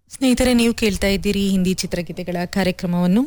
ಸ್ನೇಹಿತರೆ ನೀವು ಕೇಳ್ತಾ ಇದ್ದೀರಿ ಹಿಂದಿ ಚಿತ್ರಗೀತೆಗಳ ಕಾರ್ಯಕ್ರಮವನ್ನು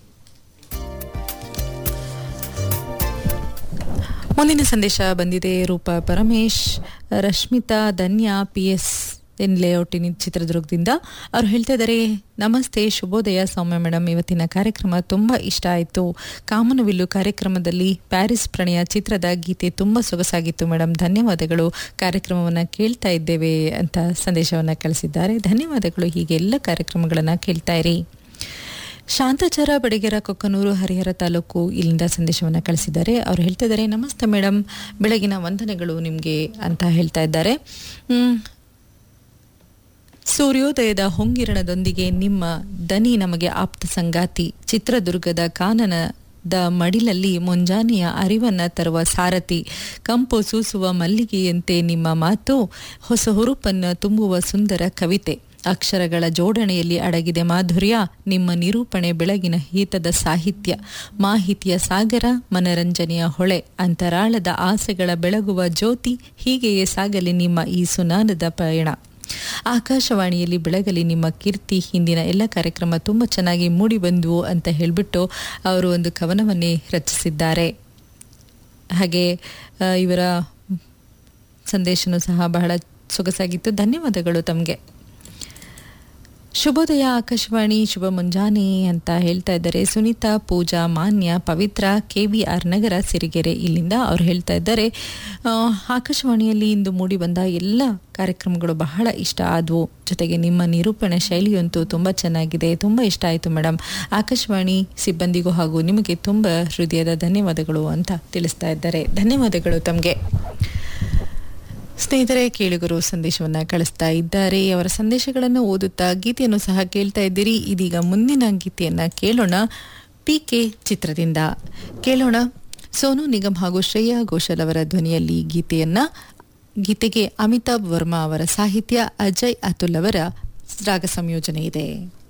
ಮುಂದಿನ ಸಂದೇಶ ಬಂದಿದೆ Roopa Paramesh Rashmitha Dhanya P S N ಲೇಔಟಿನ ಚಿತ್ರದುರ್ಗದಿಂದ ಅವ್ರು ಹೇಳ್ತಾ ಇದ್ದಾರೆ ನಮಸ್ತೆ ಶುಭೋದಯ ಸೌಮ್ಯ ಮೇಡಮ್ ಇವತ್ತಿನ ಕಾರ್ಯಕ್ರಮ ತುಂಬ ಇಷ್ಟ ಆಯಿತು ಕಾಮನವಿಲ್ಲು ಕಾರ್ಯಕ್ರಮದಲ್ಲಿ ಪ್ಯಾರಿಸ್ ಪ್ರಣಯ ಚಿತ್ರದ ಗೀತೆ ತುಂಬ ಸೊಗಸಾಗಿತ್ತು ಮೇಡಮ್ ಧನ್ಯವಾದಗಳು ಕಾರ್ಯಕ್ರಮವನ್ನು ಕೇಳ್ತಾ ಇದ್ದೇವೆ ಅಂತ ಸಂದೇಶವನ್ನು ಕಳಿಸಿದ್ದಾರೆ ಧನ್ಯವಾದಗಳು ಹೀಗೆ ಎಲ್ಲ ಕಾರ್ಯಕ್ರಮಗಳನ್ನು ಕೇಳ್ತಾ ಇರಿ ಶಾಂತಾಚಾರ ಬಡಿಗೆರ ಕೊಕ್ಕನೂರು ಹರಿಹರ ತಾಲೂಕು ಇಲ್ಲಿಂದ ಸಂದೇಶವನ್ನು ಕಳಿಸಿದ್ದಾರೆ ಅವರು ಹೇಳ್ತಾ ಇದ್ದಾರೆ ನಮಸ್ತೆ ಮೇಡಮ್ ಬೆಳಗಿನ ವಂದನೆಗಳು ನಿಮಗೆ ಅಂತ ಹೇಳ್ತಾ ಇದ್ದಾರೆ ಹ್ಮ್, ಸೂರ್ಯೋದಯದ ಹೊಂಗಿರಣದೊಂದಿಗೆ ನಿಮ್ಮ ದನಿ ನಮಗೆ ಆಪ್ತ ಸಂಗಾತಿ ಚಿತ್ರದುರ್ಗದ ಕಾನನದ ಮಡಿಲಲ್ಲಿ ಮುಂಜಾನೆಯ ಅರಿವನ್ನ ತರುವ ಸಾರಥಿ ಕಂಪು ಸೂಸುವ ಮಲ್ಲಿಗೆಯಂತೆ ನಿಮ್ಮ ಮಾತು ಹೊಸ ಹುರುಪನ್ನು ತುಂಬುವ ಸುಂದರ ಕವಿತೆ ಅಕ್ಷರಗಳ ಜೋಡಣೆಯಲ್ಲಿ ಅಡಗಿದೆ ಮಾಧುರ್ಯ ನಿಮ್ಮ ನಿರೂಪಣೆ ಬೆಳಗಿನ ಹಿತದ ಸಾಹಿತ್ಯ ಮಾಹಿತಿಯ ಸಾಗರ ಮನರಂಜನೆಯ ಹೊಳೆ ಅಂತರಾಳದ ಆಸೆಗಳ ಬೆಳಗುವ ಜ್ಯೋತಿ ಹೀಗೆಯೇ ಸಾಗಲಿ ನಿಮ್ಮ ಈ ಸುನಾನದ ಪಯಣ ಆಕಾಶವಾಣಿಯಲ್ಲಿ ಬೆಳಗಲಿ ನಿಮ್ಮ ಕೀರ್ತಿ ಹಿಂದಿನ ಎಲ್ಲ ಕಾರ್ಯಕ್ರಮ ತುಂಬ ಚೆನ್ನಾಗಿ ಮೂಡಿ ಬಂದವು ಅಂತ ಹೇಳಿಬಿಟ್ಟು ಅವರು ಒಂದು ಕವನವನ್ನೇ ರಚಿಸಿದ್ದಾರೆ ಹಾಗೆ ಆ, ಇವರ ಸಂದೇಶನೂ ಸಹ ಬಹಳ ಸೊಗಸಾಗಿತ್ತು ಧನ್ಯವಾದಗಳು ತಮಗೆ ಶುಭೋದಯ ಆಕಾಶವಾಣಿ ಶುಭ ಮುಂಜಾನೆ ಅಂತ ಹೇಳ್ತಾ ಇದ್ದಾರೆ Sunitha Pooja Manya Pavithra K V R Nagar Sirigere ಇಲ್ಲಿಂದ ಅವ್ರು ಹೇಳ್ತಾ ಇದ್ದಾರೆ ಆ, ಆಕಾಶವಾಣಿಯಲ್ಲಿ ಇಂದು ಮೂಡಿ ಬಂದ ಎಲ್ಲ ಕಾರ್ಯಕ್ರಮಗಳು ಬಹಳ ಇಷ್ಟ ಆದವು ಜೊತೆಗೆ ನಿಮ್ಮ ನಿರೂಪಣೆ ಶೈಲಿಯಂತೂ ತುಂಬ ಚೆನ್ನಾಗಿದೆ ತುಂಬ ಇಷ್ಟ ಆಯಿತು ಮೇಡಮ್ ಆಕಾಶವಾಣಿ ಸಿಬ್ಬಂದಿಗೂ ಹಾಗೂ ನಿಮಗೆ ತುಂಬ ಹೃದಯದ ಧನ್ಯವಾದಗಳು ಅಂತ ತಿಳಿಸ್ತಾ ಇದ್ದಾರೆ ಧನ್ಯವಾದಗಳು ತಮಗೆ ಸ್ನೇಹಿತರೆ ಕೇಳುಗರು ಸಂದೇಶವನ್ನ ಕಳಿಸ್ತಾ ಇದ್ದಾರೆ ಅವರ ಸಂದೇಶಗಳನ್ನು ಓದುತ್ತಾ ಗೀತೆಯನ್ನು ಸಹ ಕೇಳ್ತಾ ಇದ್ದೀರಿ ಇದೀಗ ಮುಂದಿನ ಗೀತೆಯನ್ನ ಕೇಳೋಣ ಪಿ ಕೆ ಚಿತ್ರದಿಂದ ಕೇಳೋಣ ಸೋನು ನಿಗಮ್ ಹಾಗೂ ಶ್ರೇಯಾ ಘೋಷಲ್ ಅವರ ಧ್ವನಿಯಲ್ಲಿ ಗೀತೆಯನ್ನ ಗೀತೆಗೆ ಅಮಿತಾಬ್ ವರ್ಮಾ ಅವರ ಸಾಹಿತ್ಯ ಅಜಯ್ ಅತುಲ್ ಅವರ ರಾಗ ಸಂಯೋಜನೆ ಇದೆ